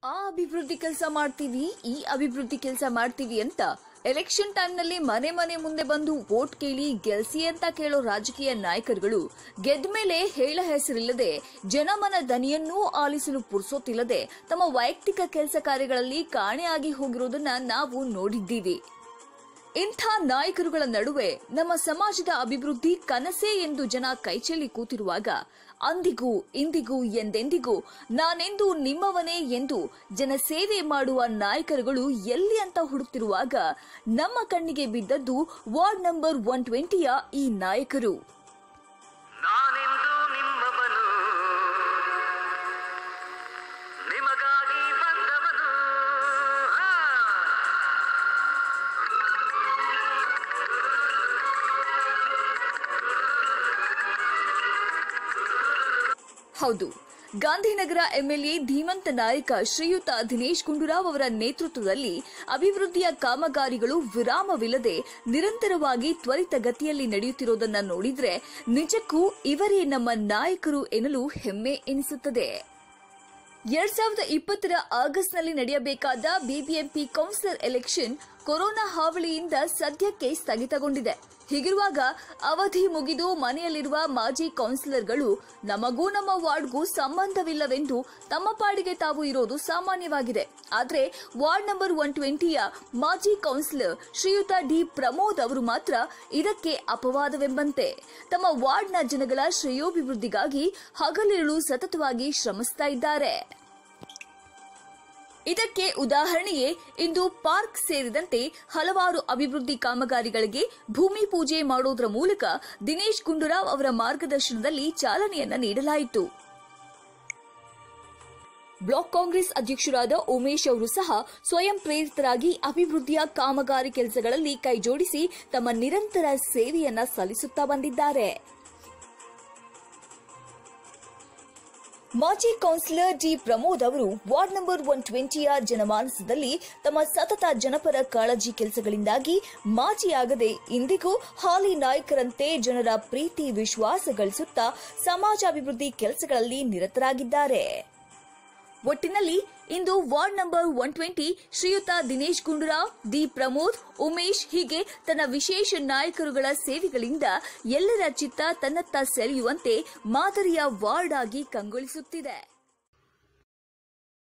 ಆ ಅಭಿವೃದ್ಧಿ ಕೆಲಸ ಮಾಡ್ತೀವಿ ಈ ಅಭಿವೃದ್ಧಿ ಕೆಲಸ ಮಾಡ್ತೀವಿ ಅಂತ ಎಲೆಕ್ಷನ್ ಟೈಮ್ನಲ್ಲಿ ಮನೆ ಮನೆ ಮುಂದೆ ಬಂದು ವೋಟ್ ಕೇಳಿ ಗೆಲ್ಸಿ ಅಂತ ಕೇಳೋ ರಾಜಕೀಯ ನಾಯಕರುಗಳು ಗೆದ್ದ ಮೇಲೆ ಹೇಳ ಹೆಸರಿಲ್ಲದೆ ಜನಮನ ದನಿಯನ್ನೂ ಆಲಿಸಲು ಪುರ್ಸೋತಿಲ್ಲದೆ ತಮ್ಮ ವೈಯಕ್ತಿಕ ಕೆಲಸ ಕಾರ್ಯಗಳಲ್ಲಿ ಕಾಣೆಯಾಗಿ ಹೋಗಿರೋದನ್ನ ನಾವು ನೋಡಿದ್ದೀವಿ ಇಂಥ ನಾಯಕರುಗಳ ನಡುವೆ ನಮ್ಮ ಸಮಾಜದ ಅಭಿವೃದ್ಧಿ ಕನಸೇ ಎಂದು ಜನ ಕೈಚೆಲ್ಲಿ ಕೂತಿರುವಾಗ ಅಂದಿಗೂ ಇಂದಿಗೂ ಎಂದೆಂದಿಗೂ ನಾನೆಂದು ನಿಮ್ಮವನೇ ಎಂದು ಜನ ಸೇವೆ ಮಾಡುವ ನಾಯಕರುಗಳು ಎಲ್ಲಿ ಅಂತ ಹುಡುಕ್ತಿರುವಾಗ ನಮ್ಮ ಕಣ್ಣಿಗೆ ಬಿದ್ದದ್ದು ವಾರ್ಡ್ ನಂಬರ್ ಒನ್ ಟ್ವೆಂಟಿಯ ಈ ನಾಯಕರು ನಾನೆಂದು ನಿಮ್ಮವನು ನಿಮಗಾಗಿ ಬಂದವನು ಆ. ಹೌದು ಗಾಂಧಿನಗರ ಎಂಎಲ್ಎ ಧೀಮಂತ ನಾಯಕ ಶ್ರೀಯುತ ದಿನೇಶ್ ಗುಂಡೂರಾವ್ ಅವರ ನೇತೃತ್ವದಲ್ಲಿ ಅಭಿವೃದ್ಧಿಯ ಕಾಮಗಾರಿಗಳು ವಿರಾಮವಿಲ್ಲದೆ ನಿರಂತರವಾಗಿ ತ್ವರಿತ ಗತಿಯಲ್ಲಿ ನಡೆಯುತ್ತಿರುವುದನ್ನ ನೋಡಿದ್ರೆ ನಿಜಕ್ಕೂ ಇವರೇ ನಮ್ಮ ನಾಯಕರು ಎನ್ನಲು ಹೆಮ್ಮೆ ಎನಿಸುತ್ತದೆ ಎರಡ್ ಸಾವಿರದ ಇಪ್ಪತ್ತರ ಆಗಸ್ಟ್ನಲ್ಲಿ ನಡೆಯಬೇಕಾದ ಬಿಬಿಎಂಪಿ ಕೌನ್ಸಿಲರ್ ಎಲೆಕ್ಷನ್ ಕೊರೋನಾ ಹಾವಳಿಯಿಂದ ಸದ್ಯಕ್ಕೆ ಸ್ಥಗಿತಗೊಂಡಿದೆ ಹೀಗಿರುವಾಗ ಅವಧಿ ಮುಗಿದು ಮನೆಯಲ್ಲಿರುವ ಮಾಜಿ ಕೌನ್ಸಿಲರ್ಗಳು ನಮಗೂ ನಮ್ಮ ವಾರ್ಡ್ಗೂ ಸಂಬಂಧವಿಲ್ಲವೆಂದು ತಮ್ಮ ಪಾಡಿಗೆ ತಾವು ಇರೋದು ಸಾಮಾನ್ಯವಾಗಿದೆ ಆದರೆ ವಾರ್ಡ್ ನಂಬರ್ ಒನ್ ಟ್ವೆಂಟಿಯ ಮಾಜಿ ಕೌನ್ಸಿಲರ್ ಶ್ರೀಯುತ ಡಿ ಪ್ರಮೋದ್ ಅವರು ಮಾತ್ರ ಇದಕ್ಕೆ ಅಪವಾದವೆಂಬಂತೆ ತಮ್ಮ ವಾರ್ಡ್ನ ಜನಗಳ ಶ್ರೇಯೋಭಿವೃದ್ಧಿಗಾಗಿ ಹಗಲಿರುಳು ಸತತವಾಗಿ ಶ್ರಮಿಸ್ತಾ ಇದ್ದಾರೆ ಇದಕ್ಕೆ ಉದಾಹರಣೆಯೇ ಇಂದು ಪಾರ್ಕ್ ಸೇರಿದಂತೆ ಹಲವಾರು ಅಭಿವೃದ್ಧಿ ಕಾಮಗಾರಿಗಳಿಗೆ ಭೂಮಿ ಪೂಜೆ ಮಾಡೋದರ ಮೂಲಕ ದಿನೇಶ್ ಗುಂಡೂರಾವ್ ಅವರ ಮಾರ್ಗದರ್ಶನದಲ್ಲಿ ಚಾಲನೆಯನ್ನ ನೀಡಲಾಯಿತು ಬ್ಲಾಕ್ ಕಾಂಗ್ರೆಸ್ ಅಧ್ಯಕ್ಷರಾದ ಉಮೇಶ್ ಅವರು ಸಹ ಸ್ವಯಂ ಪ್ರೇರಿತರಾಗಿ ಅಭಿವೃದ್ಧಿಯ ಕಾಮಗಾರಿ ಕೆಲಸಗಳಲ್ಲಿ ಕೈಜೋಡಿಸಿ ತಮ್ಮ ನಿರಂತರ ಸೇವೆಯನ್ನ ಸಲ್ಲಿಸುತ್ತಾ ಬಂದಿದ್ದಾರೆ ಮಾಜಿ ಕೌನ್ಸಿಲರ್ ಡಿ ಪ್ರಮೋದ್ ಅವರು ವಾರ್ಡ್ ನಂಬರ್ ಒನ್ ಟ್ವೆಂಟಿಯ ಜನಮಾನಸದಲ್ಲಿ ತಮ್ಮ ಸತತ ಜನಪರ ಕಾಳಜಿ ಕೆಲಸಗಳಿಂದಾಗಿ ಮಾಜಿಯಾಗದೆ ಇಂದಿಗೂ ಹಾಲಿ ನಾಯಕರಂತೆ ಜನರ ಪ್ರೀತಿ ವಿಶ್ವಾಸ ಗಳಿಸುತ್ತಾ ಸಮಾಜಾಭಿವೃದ್ಧಿ ಕೆಲಸಗಳಲ್ಲಿ ನಿರತರಾಗಿದ್ದಾರೆ ಒಟ್ಟಿನಲ್ಲಿ ಇಂದು ವಾರ್ಡ್ ನಂಬರ್ ಒನ್ ಟ್ವೆಂಟಿ ಶ್ರೀಯುತ ದಿನೇಶ್ ಗುಂಡೂರಾವ್ ಡಿ ಪ್ರಮೋದ್ ಉಮೇಶ್ ಹೀಗೆ ತನ್ನ ವಿಶೇಷ ನಾಯಕರುಗಳ ಸೇವೆಗಳಿಂದ ಎಲ್ಲರ ಚಿತ್ತ ತನ್ನತ್ತ ಸೆಳೆಯುವಂತೆ ಮಾದರಿಯ ವಾರ್ಡ್ ಆಗಿ ಕಂಗೊಳಿಸುತ್ತಿದೆ